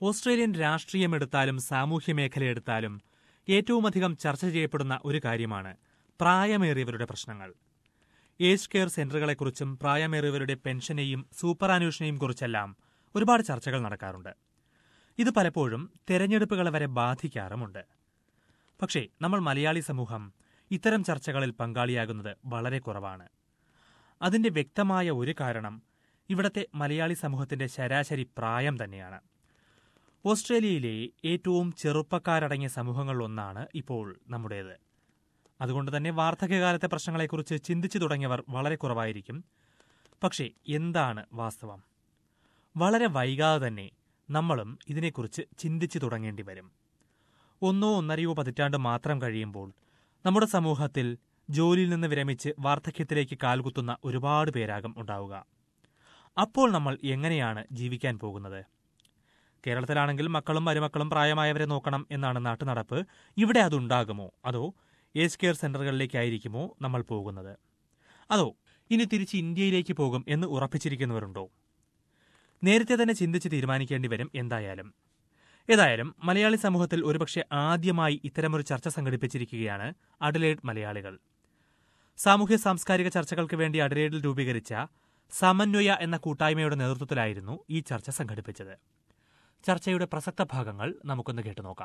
Australian രാഷ്ട്രീയം എടുത്താലും സാമൂഹ്യ മേഖല എടുത്താലും ഏറ്റവുമധികം ചർച്ച ചെയ്യപ്പെടുന്ന ഒരു കാര്യമാണ് പ്രായമേറിയവരുടെ പ്രശ്നങ്ങൾ ഏജ് കെയർ സെന്ററുകളെക്കുറിച്ചും പ്രായമേറിയവരുടെ പെൻഷനെയും സൂപ്പറാന്വേഷനെയും കുറിച്ചെല്ലാം ഒരുപാട് ചർച്ചകൾ നടക്കാറുണ്ട് ഇത് പലപ്പോഴും തെരഞ്ഞെടുപ്പുകളെ വരെ ബാധിക്കാറുമുണ്ട് പക്ഷേ നമ്മൾ മലയാളി സമൂഹം ഇത്തരം ചർച്ചകളിൽ പങ്കാളിയാകുന്നത് വളരെ കുറവാണ് അതിന്റെ വ്യക്തമായ ഒരു കാരണം ഇവിടത്തെ മലയാളി സമൂഹത്തിന്റെ ശരാശരി പ്രായം തന്നെയാണ് ഓസ്ട്രേലിയയിലെ ഏറ്റവും ചെറുപ്പക്കാരടങ്ങിയ സമൂഹങ്ങളിലൊന്നാണ് ഇപ്പോൾ നമ്മുടേത് അതുകൊണ്ട് തന്നെ വാർദ്ധക്യകാലത്തെ പ്രശ്നങ്ങളെക്കുറിച്ച് ചിന്തിച്ചു തുടങ്ങിയവർ വളരെ കുറവായിരിക്കും പക്ഷേ എന്താണ് വാസ്തവം വളരെ വൈകാതെ തന്നെ നമ്മളും ഇതിനെക്കുറിച്ച് ചിന്തിച്ചു തുടങ്ങേണ്ടി വരും ഒന്നോ ഒന്നരയോ പതിറ്റാണ്ട് മാത്രം കഴിയുമ്പോൾ നമ്മുടെ സമൂഹത്തിൽ ജോലിയിൽ നിന്ന് വിരമിച്ച് വാർദ്ധക്യത്തിലേക്ക് കാൽകുത്തുന്ന ഒരുപാട് പേരാകും ഉണ്ടാവുക അപ്പോൾ നമ്മൾ എങ്ങനെയാണ് ജീവിക്കാൻ പോകുന്നത് കേരളത്തിലാണെങ്കിൽ മക്കളും മരുമക്കളും പ്രായമായവരെ നോക്കണം എന്നാണ് നാട്ടുനടപ്പ് ഇവിടെ അതുണ്ടാകുമോ അതോ ഏജ് കെയർ സെന്ററുകളിലേക്കായിരിക്കുമോ നമ്മൾ പോകുന്നത് അതോ ഇനി തിരിച്ച് ഇന്ത്യയിലേക്ക് പോകും എന്ന് ഉറപ്പിച്ചിരിക്കുന്നവരുണ്ടോ നേരത്തെ തന്നെ ചിന്തിച്ച് തീരുമാനിക്കേണ്ടി വരും എന്തായാലും ഏതായാലും മലയാളി സമൂഹത്തിൽ ഒരുപക്ഷെ ആദ്യമായി ഇത്തരമൊരു ചർച്ച സംഘടിപ്പിച്ചിരിക്കുകയാണ് അഡലേഡ് മലയാളികൾ സാമൂഹ്യ സാംസ്കാരിക ചർച്ചകൾക്ക് വേണ്ടി അഡലേഡിൽ രൂപീകരിച്ച സമന്വയ എന്ന കൂട്ടായ്മയുടെ നേതൃത്വത്തിലായിരുന്നു ഈ ചർച്ച സംഘടിപ്പിച്ചത് ചർച്ചയുടെ പ്രസക്ത ഭാഗങ്ങൾ നമുക്കൊന്ന് കേട്ടു നോക്കാം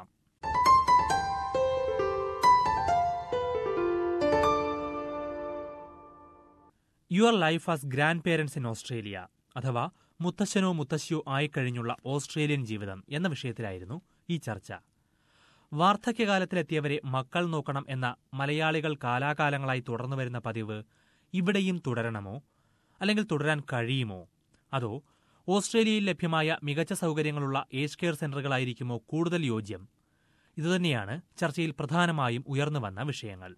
your life as grandparents in Australia അഥവാ മുത്തശ്ശനോ മുത്തശ്ശിയോ ആയിക്കഴിഞ്ഞുള്ള ഓസ്ട്രേലിയൻ ജീവിതം എന്ന വിഷയത്തിലായിരുന്നു ഈ ചർച്ച വാർദ്ധക്യകാലത്തിലെത്തിയവരെ മക്കൾ നോക്കണം എന്ന മലയാളികൾ കാലാകാലങ്ങളായി തുടർന്നു വരുന്ന പതിവ് ഇവിടെയും തുടരണമോ അല്ലെങ്കിൽ തുടരാൻ കഴിയുമോ അതോ ഓസ്ട്രേലിയയിൽ ലഭ്യമായ മികച്ച സൗകര്യങ്ങളുള്ള ഏജ് കെയർ സെന്ററുകളായിരിക്കുമോ കൂടുതൽ യോജ്യം ഇതുതന്നെയാണ് ചർച്ചയിൽ പ്രധാനമായും ഉയർന്നു വന്ന വിഷയങ്ങൾ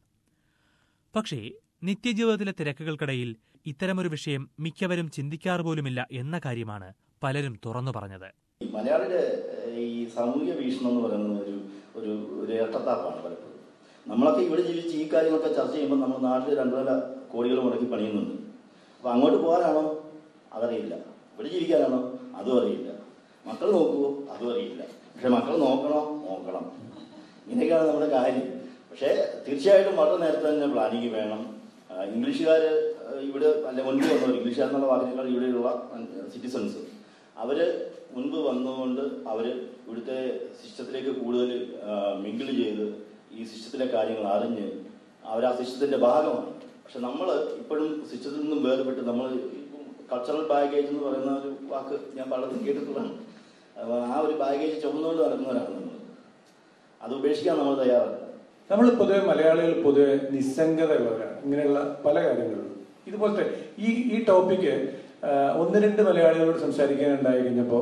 പക്ഷേ നിത്യജീവിതത്തിലെ തിരക്കുകൾക്കിടയിൽ ഇത്തരമൊരു വിഷയം മിക്കവരും ചിന്തിക്കാറ് പോലുമില്ല എന്ന കാര്യമാണ് പലരും തുറന്നു പറഞ്ഞത് ഈ മലയാളിയുടെ ഏഹ്, ഈ സാമൂഹിക വീക്ഷണം എന്ന് പറയുന്നത് ഒരു ഒരു ഒരു ഇരട്ടത്താപ്പാണ് പലപ്പോഴും നമ്മളൊക്കെ ഇവിടെ ജീവിച്ച് ഈ കാര്യങ്ങളൊക്കെ ചർച്ച ചെയ്യുമ്പോൾ നമ്മൾ നാട്ടിൽ രണ്ടു നില കോടികൾ മുടക്കി പണിയുന്നുണ്ട് അപ്പോൾ അങ്ങോട്ട് പോകാനാണോ അതറിയില്ല ഇവിടെ ജീവിക്കാനാണോ അതും അറിയില്ല മക്കൾ നോക്കുമോ അതും അറിയില്ല പക്ഷെ മക്കൾ നോക്കണോ നോക്കണം ഇങ്ങനെയൊക്കെയാണ് നമ്മുടെ കാര്യം പക്ഷേ തീർച്ചയായിട്ടും വളരെ നേരത്തെ തന്നെ പ്ലാനിങ് വേണം ഇംഗ്ലീഷുകാർ ഇവിടെ അല്ലെ മുൻപ് വന്നവർ ഇംഗ്ലീഷുകാർ എന്നുള്ള വാക്കിനേക്കാൾ ഇവിടെയുള്ള സിറ്റിസൺസ് അവര് മുൻപ് വന്നുകൊണ്ട് അവര് ഇവിടുത്തെ സിസ്റ്റത്തിലേക്ക് കൂടുതൽ മിങ്കിൾ ചെയ്ത് ഈ സിസ്റ്റത്തിലെ കാര്യങ്ങൾ അറിഞ്ഞ് അവർ ആ സിസ്റ്റത്തിന്റെ ഭാഗമാണ് പക്ഷെ നമ്മൾ ഇപ്പോഴും സിസ്റ്റത്തിൽ നിന്നും വേർപെട്ട് നമ്മൾ കൾച്ചറൽ ബാഗേജ് എന്ന് പറയുന്ന ഒരു വാക്ക് ഞാൻ പലതും കേട്ടിട്ടുള്ളതാണ് അപ്പൊ ആ ഒരു ബാഗേജ് ചുമന്നുകൊണ്ട് നടക്കുന്നവരാണ് നമ്മൾ അത് ഉപേക്ഷിക്കാൻ നമ്മൾ തയ്യാറല്ല നമ്മൾ പൊതുവെ മലയാളികൾ പൊതുവെ നിസ്സംഗതയുള്ളവരാണ് ഇങ്ങനെയുള്ള പല കാര്യങ്ങളിലും ഇതുപോലത്തെ ഈ ഈ ടോപ്പിക്ക് ഒന്ന് രണ്ട് മലയാളികളോട് സംസാരിക്കാനുണ്ടായി കഴിഞ്ഞപ്പോൾ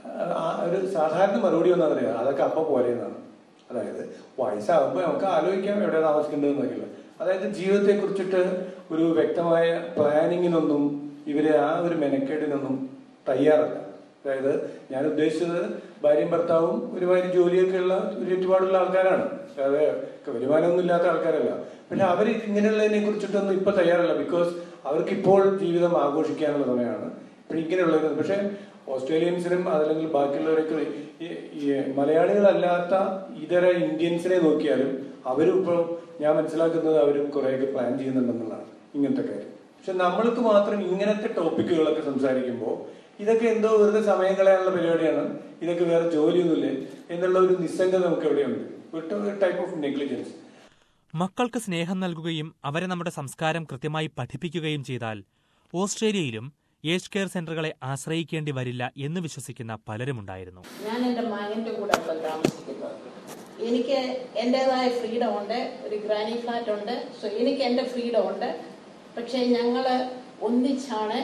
ഒരു സാധാരണ മറുപടി ഒന്നും അറിയാം അതൊക്കെ അപ്പം പോരെയെന്നാണ് അതായത് വയസ്സാകുമ്പോൾ നമുക്ക് ആലോചിക്കാം എവിടെ താമസിക്കേണ്ടതെന്നൊക്കെയുള്ള അതായത് ജീവിതത്തെ കുറിച്ചിട്ട് ഒരു വ്യക്തമായ പ്ലാനിങ്ങിനൊന്നും ഇവര് ആ ഒരു മെനക്കേടിനൊന്നും തയ്യാറല്ല അതായത് ഞാൻ ഉദ്ദേശിച്ചത് ഭാര്യയും ഭർത്താവും ഒരുമാതിരി ജോലിയൊക്കെ ഉള്ള ഒരു ചുറ്റുപാടുള്ള ആൾക്കാരാണ് അതായത് വരുമാനമൊന്നും ഇല്ലാത്ത ആൾക്കാരല്ല പക്ഷെ അവർ ഇങ്ങനെയുള്ളതിനെ കുറിച്ചിട്ടൊന്നും ഇപ്പൊ തയ്യാറല്ല ബിക്കോസ് അവർക്ക് ഇപ്പോൾ ജീവിതം ആഘോഷിക്കാനുള്ള സമയമാണ് ഇപ്പൊ ഇങ്ങനെയുള്ളത് പക്ഷെ ഓസ്ട്രേലിയൻസിനും അതല്ലെങ്കിൽ ബാക്കിയുള്ളവരൊക്കെ ഈ- ഈ മലയാളികളല്ലാത്ത ഇതര ഇന്ത്യൻസിനെ നോക്കിയാലും അവരും ഇപ്പോൾ ഞാൻ മനസ്സിലാക്കുന്നത് അവരും കുറേയൊക്കെ പ്ലാൻ ചെയ്യുന്നുണ്ടെന്നുള്ളതാണ് ഇങ്ങനത്തെ കാര്യം പക്ഷെ നമ്മൾക്ക് മാത്രം ഇങ്ങനത്തെ ടോപ്പിക്കുകളൊക്കെ സംസാരിക്കുമ്പോൾ ഇതൊക്കെ എന്തോ വെറുതെ സമയം കളയാനുള്ള പരിപാടിയാണ് ഇതൊക്കെ വേറെ ജോലിയൊന്നുമില്ലേ എന്നുള്ള ഒരു നിസ്സംഗത നമുക്ക് എവിടെയുണ്ട് ഒരു ടൈപ്പ് ഓഫ് നെഗ്ലിജൻസ് മക്കൾക്ക് സ്നേഹം നൽകുകയും അവരെ നമ്മുടെ സംസ്കാരം കൃത്യമായി പഠിപ്പിക്കുകയും ചെയ്താൽ ഓസ്ട്രേലിയയിലും ഏജ് കെയർ സെന്ററുകളെ ആശ്രയിക്കേണ്ടി വരില്ല എന്ന് വിശ്വസിക്കുന്ന പലരുമുണ്ടായിരുന്നു ഞാൻ എൻ്റെ മകൻ്റെ കൂടെ ഇപ്പോൾ താമസിക്കുന്നത് എനിക്ക് എൻ്റെതായ ഫ്രീഡം ഉണ്ട് ഒരു ഗ്രാനി ഫ്ലാറ്റ് ഉണ്ട് സോ എനിക്ക് എൻ്റെ ഫ്രീഡം ഉണ്ട് പക്ഷേ ഞങ്ങൾ ഒന്നിച്ചാണ്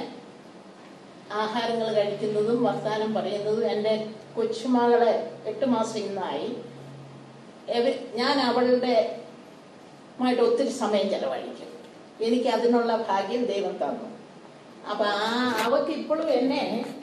ആഹാരങ്ങൾ കഴിക്കുന്നതും വർത്തമാനം പറയുന്നതും എൻ്റെ കൊച്ചുമകളെ എട്ട് മാസം ഇന്നായി എവ- ഞാൻ അവളുടെ മായിട്ട് ഒത്തിരി സമയം ചെലവഴിക്കും എനിക്ക് അതിനുള്ള ഭാഗ്യം ദൈവം തന്നു അപ്പൊ ആ അവക്ക് ഇപ്പോഴും എന്നെ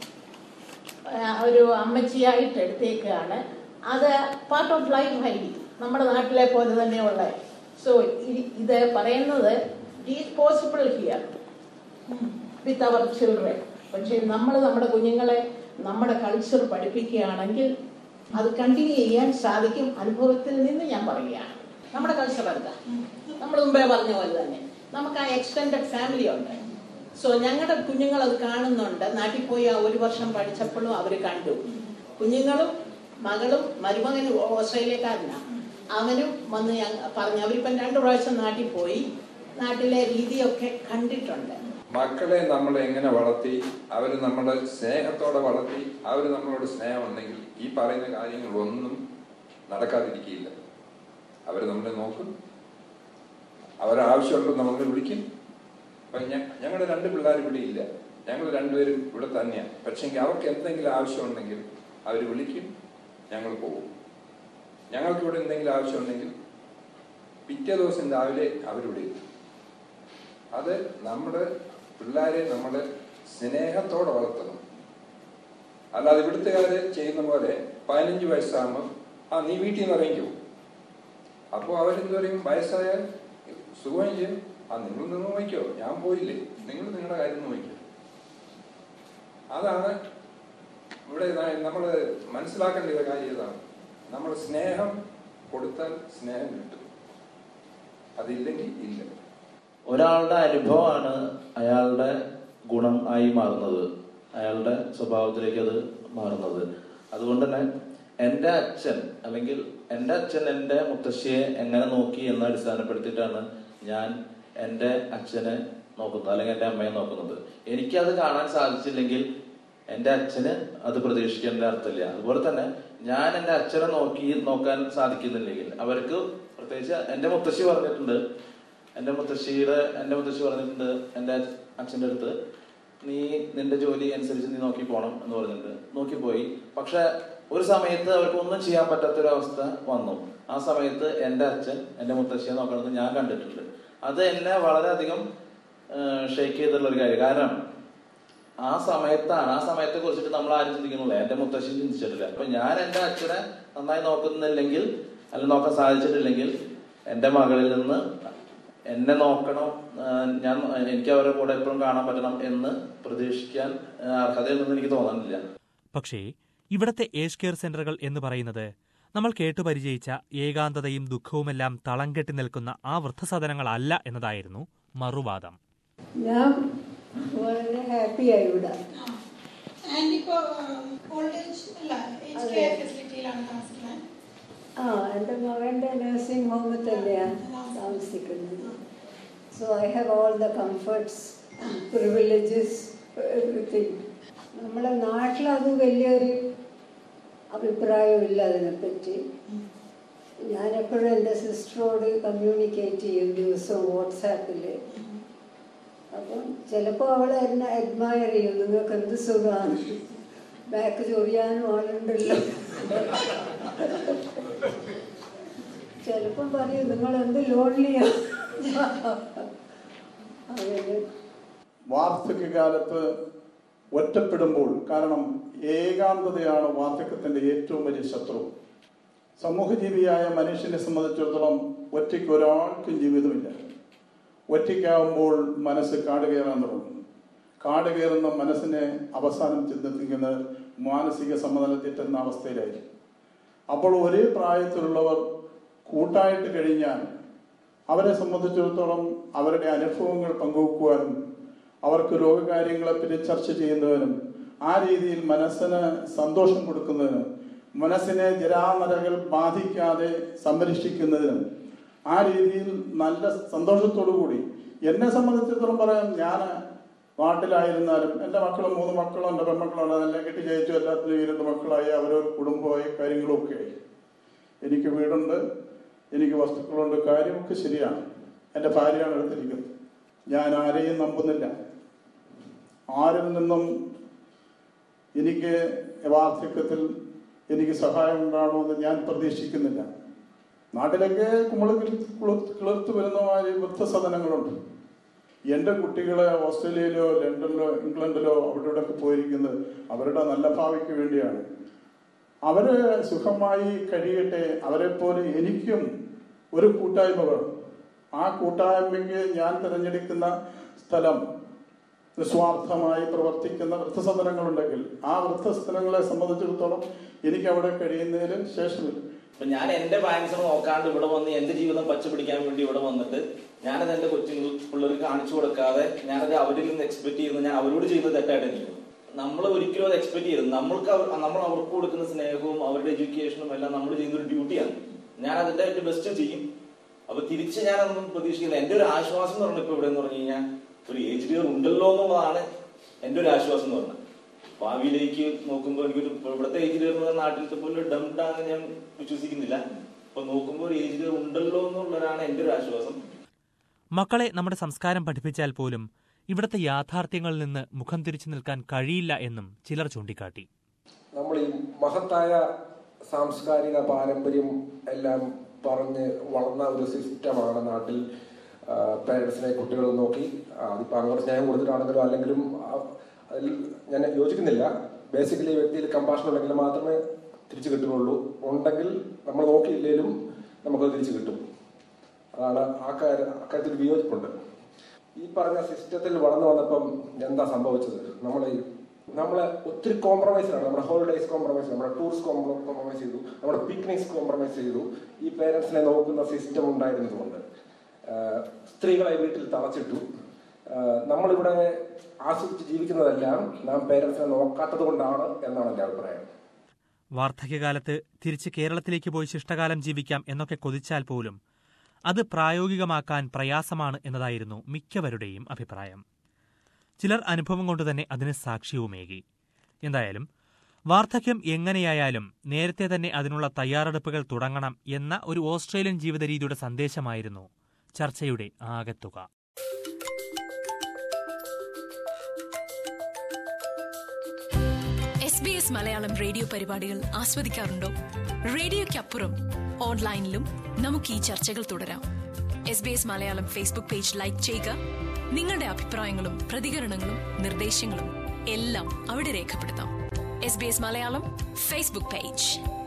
ആ, ഒരു അമ്മച്ചിയായിട്ട് എടുത്തേക്കാണ് അത് പാർട്ട് ഓഫ് ലൈഫ് ഹൈഡി നമ്മുടെ നാട്ടിലെ പോലെ തന്നെയുള്ള സോ ഇത് പറയുന്നത് is possible here with our children പക്ഷേ നമ്മൾ നമ്മുടെ കുഞ്ഞുങ്ങളെ നമ്മുടെ കൾച്ചർ പഠിപ്പിക്കുകയാണെങ്കിൽ അത് കണ്ടിന്യൂ ചെയ്യാൻ സാധിക്കും അനുഭവത്തിൽ നിന്ന് ഞാൻ പറയുകയാണ് നമ്മുടെ കൾച്ചർ എന്താ നമ്മൾ മുമ്പേ പറഞ്ഞ പോലെ തന്നെ നമുക്ക് ആ എക്സ്റ്റെൻഡഡ് ഫാമിലി ഉണ്ട് സോ ഞങ്ങളുടെ കുഞ്ഞുങ്ങൾ അത് കാണുന്നുണ്ട് നാട്ടിൽ പോയി ആ ഒരു വർഷം പഠിച്ചപ്പോഴും അവർ കണ്ടു കുഞ്ഞുങ്ങളും മകളും മരുമകനും ഓസ്ട്രേലിയക്കാരനാണ് അവനും വന്ന് ഞാൻ പറഞ്ഞു അവരിപ്പം രണ്ടു പ്രാവശ്യം നാട്ടിൽ പോയി നാട്ടിലെ രീതിയൊക്കെ കണ്ടിട്ടുണ്ട് മക്കളെ നമ്മൾ എങ്ങനെ വളർത്തി അവർ നമ്മളെ സ്നേഹത്തോടെ വളർത്തി അവർ നമ്മളോട് സ്നേഹമുണ്ടെങ്കിൽ ഈ പറയുന്ന കാര്യങ്ങളൊന്നും നടക്കാതിരിക്കില്ല അവർ നമ്മളെ നോക്കും അവരാവശ്യമുണ്ടോ നമ്മളെ വിളിക്കും അപ്പൊ ഞങ്ങളുടെ രണ്ട് പിള്ളേർ ഇവിടെ ഇല്ല ഞങ്ങൾ രണ്ടുപേരും ഇവിടെ തന്നെയാണ് പക്ഷെങ്കിൽ അവർക്ക് എന്തെങ്കിലും ആവശ്യമുണ്ടെങ്കിൽ അവർ വിളിക്കും ഞങ്ങൾ പോകും ഞങ്ങൾക്ക് ഇവിടെ എന്തെങ്കിലും ആവശ്യമുണ്ടെങ്കിൽ പിറ്റേ ദിവസം രാവിലെ അവരിവിടെ എത്തും അത് നമ്മുടെ പിള്ളേരെ നമ്മൾ സ്നേഹത്തോടെ വളർത്തണം അല്ലാതെ ഇവിടുത്തുകാര് ചെയ്യുന്ന പോലെ പതിനഞ്ച് വയസ്സാകുമ്പോൾ ആ നീ വീട്ടിൽ നിന്ന് ഇറങ്ങിക്കോ അപ്പോൾ അവരെന്ത് പറയും വയസ്സായാൽ സുഖം ചെയ്യും ആ നിങ്ങൾ നിന്ന് നോക്കിക്കോ ഞാൻ പോയില്ലേ നിങ്ങൾ നിങ്ങളുടെ കാര്യം നോക്കിക്കോ അതാണ് ഇവിടെ നമ്മൾ മനസ്സിലാക്കേണ്ട ഒരു കാര്യം ഇതാണ് നമ്മൾ സ്നേഹം കൊടുത്താൽ സ്നേഹം കിട്ടും അതില്ലെങ്കിൽ ഇല്ല ഒരാളുടെ അനുഭവമാണ് അയാളുടെ ഗുണം ആയി മാറുന്നത് അയാളുടെ സ്വഭാവത്തിലേക്ക് അത് മാറുന്നത് അതുകൊണ്ട് തന്നെ എൻ്റെ അച്ഛൻ അല്ലെങ്കിൽ എൻ്റെ അച്ഛൻ എൻ്റെ മുത്തശ്ശിയെ എങ്ങനെ നോക്കി എന്ന് അടിസ്ഥാനപ്പെടുത്തിയിട്ടാണ് ഞാൻ എൻ്റെ അച്ഛനെ നോക്കുന്നത് അല്ലെങ്കിൽ എൻ്റെ അമ്മയെ നോക്കുന്നത് എനിക്കത് കാണാൻ സാധിച്ചില്ലെങ്കിൽ എൻ്റെ അച്ഛന് അത് പ്രതീക്ഷിക്കേണ്ട അർത്ഥമില്ല അതുപോലെ തന്നെ ഞാൻ എൻ്റെ അച്ഛനെ നോക്കി നോക്കാൻ സാധിക്കുന്നില്ലെങ്കിൽ അവർക്ക് പ്രത്യേകിച്ച് എൻ്റെ മുത്തശ്ശി പറഞ്ഞിട്ടുണ്ട് എൻ്റെ മുത്തശ്ശിയുടെ എൻ്റെ മുത്തശ്ശി പറഞ്ഞിട്ടുണ്ട് എൻ്റെ അച്ഛൻ്റെ അടുത്ത് നീ നിന്റെ ജോലി അനുസരിച്ച് നീ നോക്കി പോണം എന്ന് പറഞ്ഞിട്ടുണ്ട് നോക്കിപ്പോയി പക്ഷെ ഒരു സമയത്ത് അവർക്ക് ഒന്നും ചെയ്യാൻ പറ്റാത്തൊരവസ്ഥ വന്നു ആ സമയത്ത് എൻ്റെ അച്ഛൻ എൻ്റെ മുത്തശ്ശിയെ നോക്കണമെന്ന് ഞാൻ കണ്ടിട്ടുണ്ട് അത് എന്നെ വളരെയധികം ഷേക്ക് ചെയ്തിട്ടുള്ള ഒരു കാര്യം കാരണം ആ സമയത്താണ് ആ സമയത്തെ കുറിച്ചിട്ട് നമ്മൾ ആരും ചിന്തിക്കുന്നില്ല എന്റെ മുത്തശ്ശി ചിന്തിച്ചിട്ടില്ല അപ്പൊ ഞാൻ എന്റെ അച്ഛനെ നന്നായി നോക്കുന്നില്ലെങ്കിൽ അല്ല നോക്കാൻ സാധിച്ചിട്ടില്ലെങ്കിൽ എന്റെ മകളിൽ നിന്ന് എന്നെ നോക്കണം ആ, ഞാൻ എനിക്ക് അവരുടെ കൂടെ എപ്പോഴും കാണാൻ പറ്റണം എന്ന് പ്രതീക്ഷിക്കാൻ ആ, അർഹതയുണ്ടെന്ന് എനിക്ക് തോന്നുന്നില്ല പക്ഷേ ഇവിടത്തെ ഏജ് കെയർ സെന്ററുകൾ എന്ന് പറയുന്നത് നമ്മൾ കേട്ടുപരിചയിച്ച ഏകാന്തതയും ദുഃഖവുമെല്ലാം തളം കെട്ടി നിൽക്കുന്ന ആ വൃദ്ധസദനങ്ങളല്ല എന്നതായിരുന്നു മറുവാദം ഞാൻ വളരെ ഹാപ്പിയായി ഇവിടെ ആൻഡ് ഇപ്പോ ഓൾഡ് ഏജ് അല്ല ഏജ് അതെ. കെയർ ഫെസിലിറ്റിയിലാണ് താമസിക്കുന്നത് ആ എൻ്റെ മകൻ്റെ നഴ്സിംഗ് ഹോമിൽ തന്നെയാണ് താമസിക്കുന്നത് so I have all the comforts privileges everything നമ്മളെ നാട്ടിലത് വലിയൊരു അഭിപ്രായമില്ല അതിനെപ്പറ്റി ഞാനെപ്പോഴും എൻ്റെ സിസ്റ്ററോട് കമ്മ്യൂണിക്കേറ്റ് ചെയ്യും ദിവസവും വാട്സാപ്പിൽ അപ്പം ചിലപ്പോൾ അവൾ എന്നെ അഡ്മയർ ചെയ്യും നിങ്ങൾക്ക് എന്ത് സുഖമാണ് ബാക്ക് ചൊറിയാനും ആളുണ്ടല്ലോ ചിലപ്പം പറയും നിങ്ങൾ എന്ത് ലോൺലിയാണ് അങ്ങനെ വാർദ്ധക്യകാലത്ത് ഒറ്റപ്പെടുമ്പോൾ കാരണം ഏകാന്തതയാണ് വാർദ്ധക്യത്തിന്റെ ഏറ്റവും വലിയ ശത്രു സമൂഹജീവിയായ മനുഷ്യനെ സംബന്ധിച്ചിടത്തോളം ഒറ്റയ്ക്ക് ഒരാൾക്കും ജീവിതമില്ല ഒറ്റയ്ക്കാവുമ്പോൾ മനസ്സ് കാട് കയറാൻ തുടങ്ങും കാട് കയറുന്ന മനസ്സിനെ അവസാനം ചെന്നെത്തിക്കുന്നത് മാനസിക സമ്മതനം തെറ്റുന്ന അവസ്ഥയിലായിരിക്കും അപ്പോൾ ഒരേ പ്രായത്തിലുള്ളവർ കൂട്ടായിട്ട് കഴിഞ്ഞാൽ അവരെ സംബന്ധിച്ചിടത്തോളം അവരുടെ അനുഭവങ്ങൾ പങ്കുവെക്കുവാനും അവർക്ക് രോഗകാര്യങ്ങളെപ്പറ്റി ചർച്ച ചെയ്യുന്നതിനും ആ രീതിയിൽ മനസ്സിന് സന്തോഷം കൊടുക്കുന്നതിനും മനസ്സിനെ ജരാമരകൾ ബാധിക്കാതെ സംരക്ഷിക്കുന്നതിനും ആ രീതിയിൽ നല്ല സന്തോഷത്തോടു കൂടി എന്നെ സംബന്ധിച്ചിടത്തോളം പറയാം ഞാൻ നാട്ടിലായിരുന്നാലും എൻ്റെ മക്കൾ മൂന്ന് മക്കളും എൻ്റെ പെൺമക്കളുണ്ട് എല്ലാം കെട്ടി ജയിച്ചു എല്ലാത്തിനും ഈ രണ്ട് മക്കളായി അവരൊരു കുടുംബമായി കാര്യങ്ങളും ഒക്കെ ആയി എനിക്ക് വീടുണ്ട് എനിക്ക് വസ്തുക്കളുണ്ട് കാര്യമൊക്കെ ശരിയാണ് എൻ്റെ ഭാര്യയാണ് എടുത്തിരിക്കുന്നത് ഞാൻ ആരെയും നമ്പുന്നില്ല ആരിൽ നിന്നും എനിക്ക് വാർദ്ധക്യത്തിൽ എനിക്ക് സഹായം ഉണ്ടാകണമെന്ന് ഞാൻ പ്രതീക്ഷിക്കുന്നില്ല നാട്ടിലൊക്കെ കുമ്പള കിളിർത്ത് വരുന്ന മാതിരി വൃദ്ധസദനങ്ങളുണ്ട് എൻ്റെ കുട്ടികളെ ഓസ്ട്രേലിയയിലോ ലണ്ടനിലോ ഇംഗ്ലണ്ടിലോ അവിടെ ഇവിടെയൊക്കെ പോയിരിക്കുന്നത് അവരുടെ നല്ല ഭാവിക്ക് വേണ്ടിയാണ് അവര് സുഖമായി കഴിയട്ടെ അവരെ പോലെ എനിക്കും ഒരു കൂട്ടായ്മ വേണം ആ കൂട്ടായ്മയ്ക്ക് ഞാൻ തിരഞ്ഞെടുക്കുന്ന സ്ഥലം നിസ്വാർത്ഥമായി പ്രവർത്തിക്കുന്ന വൃദ്ധസദനങ്ങളുണ്ടെങ്കിൽ ആ വൃദ്ധസദനങ്ങളെ സംബന്ധിച്ചിടത്തോളം എനിക്ക് അവിടെ കഴിയുന്നതിൽ ശേഷമില്ല അപ്പൊ ഞാൻ എന്റെ പാരൻസിനെ നോക്കാണ്ട് ഇവിടെ വന്ന് എന്റെ ജീവിതം പച്ചപിടിക്കാൻ വേണ്ടി ഇവിടെ വന്നിട്ട് ഞാനത് എന്റെ കൊച്ചുങ്ങൾ പിള്ളേർക്ക് കാണിച്ചു കൊടുക്കാതെ ഞാനത് അവരിൽ നിന്ന് എക്സ്പെക്ട് ചെയ്യുന്നത് ഞാൻ അവരോട് ചെയ്യുന്നത് തെറ്റായിട്ട് എനിക്ക് തോന്നുന്നു. നമ്മൾ ഒരിക്കലും അത് എക്സ്പെക്ട് ചെയ്ത് നമ്മൾക്ക് അവർ- നമ്മൾ അവർക്ക് കൊടുക്കുന്ന സ്നേഹവും അവരുടെ എഡ്യൂക്കേഷനും എല്ലാം നമ്മൾ ചെയ്യുന്ന ഒരു ഡ്യൂട്ടിയാണ് ഞാൻ അതിന്റെ ഏറ്റവും ബെസ്റ്റ് ചെയ്യും അപ്പൊ തിരിച്ച് ഞാനൊന്നും പ്രതീക്ഷിക്കില്ല എന്റെ ഒരു ആശ്വാസം എന്ന് പറഞ്ഞാൽ ഇപ്പൊ ഇവിടെ എന്ന് പറഞ്ഞു കഴിഞ്ഞാൽ ഒരു ഏജ് ഡിയർ ഉണ്ടല്ലോ എന്നുള്ളതാണ് എന്റെ ഒരു ആശ്വാസം എന്ന് പറഞ്ഞത് ഭാവിയിലേക്ക് നോക്കുമ്പോൾ എനിക്കൊരു ഇപ്പൊ ഇവിടുത്തെ ഏജ് ഡിയർ എന്ന് പറഞ്ഞാൽ നാട്ടിലത്തെ പോലെ ഡംഡാന്ന് ഞാൻ വിശ്വസിക്കുന്നില്ല അപ്പൊ നോക്കുമ്പോൾ ഒരു ഏജ് ഡിയർ ഉണ്ടല്ലോ എന്നുള്ളതാണ് എന്റെ ഒരു ആശ്വാസം മക്കളെ നമ്മുടെ സംസ്കാരം പഠിപ്പിച്ചാൽ പോലും ഇവിടുത്തെ യാഥാർത്ഥ്യങ്ങളിൽ നിന്ന് മുഖം തിരിച്ചു നിൽക്കാൻ കഴിയില്ല എന്നും ചിലർ ചൂണ്ടിക്കാട്ടി നമ്മൾ ഈ മഹത്തായ സാംസ്കാരിക പാരമ്പര്യം എല്ലാം പറഞ്ഞ് വളർന്ന ഒരു സിസ്റ്റമാണ് നാട്ടിൽ പേരൻസിനെ കുട്ടികൾ നോക്കി ആ, അതിപ്പോ അങ്ങോട്ട് സ്നേഹം കൊടുത്തിട്ടാണെങ്കിലും അല്ലെങ്കിലും ആ, അതിൽ ഞാൻ യോജിക്കുന്നില്ല ബേസിക്കലി വ്യക്തിയിൽ കമ്പാഷൻ ഉണ്ടെങ്കിൽ മാത്രമേ തിരിച്ചു കിട്ടുകയുള്ളൂ ഉണ്ടെങ്കിൽ നമ്മൾ നോക്കിയില്ലെങ്കിലും നമുക്കത് തിരിച്ചു കിട്ടും അതാണ് ആ കാര്യം അക്കാര്യത്തിൽ വിയോജിപ്പുണ്ട് ഈ പറഞ്ഞ സിസ്റ്റത്തിൽ വളർന്നു വന്നപ്പം എന്താ സംഭവിച്ചത് നമ്മൾ ഈ നമ്മളെ ഒത്തിരി കോംപ്രമൈസിലാണ് നമ്മുടെ ഹോളിഡേസ് കോംപ്രമൈസ് നമ്മുടെ ടൂർസ് കോംപ്രമൈസ് ചെയ്തു നമ്മുടെ പിക്നിക്സ് കോംപ്രമൈസ് ചെയ്തു ഈ പേരൻസിനെ നോക്കുന്ന സിസ്റ്റം ഉണ്ടായിരുന്നതുകൊണ്ട് ആഹ് സ്ത്രീകളെ വീട്ടിൽ തളച്ചിട്ടു ആഹ് നമ്മളിവിടെ ആസ്വദിച്ച് ജീവിക്കുന്നതെല്ലാം നാം പേരൻസിനെ നോക്കാത്തത് കൊണ്ടാണ് എന്നാണ് എൻ്റെ അഭിപ്രായം വാർദ്ധക്യകാലത്ത് തിരിച്ച് കേരളത്തിലേക്ക് പോയി ശിഷ്ടകാലം ജീവിക്കാം എന്നൊക്കെ കൊതിച്ചാൽ പോലും അത് പ്രായോഗികമാക്കാൻ പ്രയാസമാണ് എന്നതായിരുന്നു മിക്കവരുടെയും അഭിപ്രായം ചിലർ അനുഭവം കൊണ്ട് തന്നെ അതിന് സാക്ഷ്യവുമേകി എന്തായാലും വാർദ്ധക്യം എങ്ങനെയായാലും നേരത്തെ തന്നെ അതിനുള്ള തയ്യാറെടുപ്പുകൾ തുടങ്ങണം എന്ന ഒരു ഓസ്ട്രേലിയൻ ജീവിത രീതിയുടെ സന്ദേശമായിരുന്നു ചർച്ചയുടെ ആകത്തുക S B S Malayalam radio പരിപാടികൾ ആസ്വദിക്കാറുണ്ടോ റേഡിയോയ്ക്കപ്പുറം ഓൺലൈനിലും നമുക്ക് ഈ ചർച്ചകൾ തുടരാം S B S Malayalam Facebook page like ചെയ്യുക നിങ്ങളുടെ അഭിപ്രായങ്ങളും പ്രതികരണങ്ങളും നിർദ്ദേശങ്ങളും എല്ലാം അവിടെ രേഖപ്പെടുത്താം S B S Malayalam Facebook page